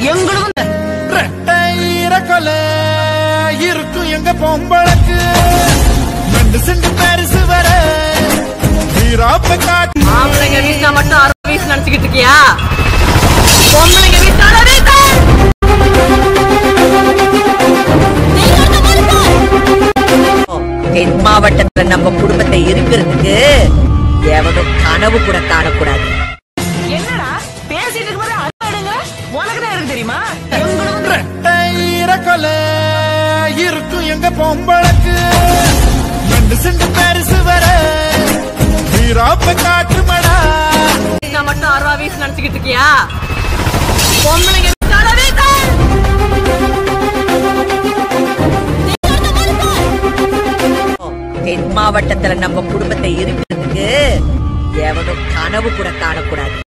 எங்களுக்கும் ரெட்டையிர கொலை இருக்கும் எங்க பொம்பளக்கு ரெண்டு செண்டு பரிசு வர வீராப்ப காட்டு ஆம்பளைங்க வீசினா மட்டும் அறுபது வீசு நினைச்சுக்கிட்டு இருக்கியா பொம்பளைங்க வீசினாலும் வீசு தென் மாவட்டத்துல நம்ம குடும்பத்தை இருக்கிறதுக்கு எவனும் கனவு கூட காணக்கூடாது என்னடா பேசிட்டு இருக்கும்போது அழுடுங்க உனக்கு தான் இருக்கு தெரியுமா எங்களுக்கும் ரெட்டையிர கொலை இருக்கும் எங்க பொம்பளக்கு ரெண்டு செண்டு பரிசு வர வீராப்ப காட்டு மடா வீசினா மட்டும் அறுபது வீசு நினைச்சுக்கிட்டு இருக்கியா பொம்பளைங்க வீசினாலும் வீசு தென் மாவட்டத்துல நம்ம குடும்பத்தை இருக்கிறதுக்கு எவனும் கனவு கூட காணக்கூடாது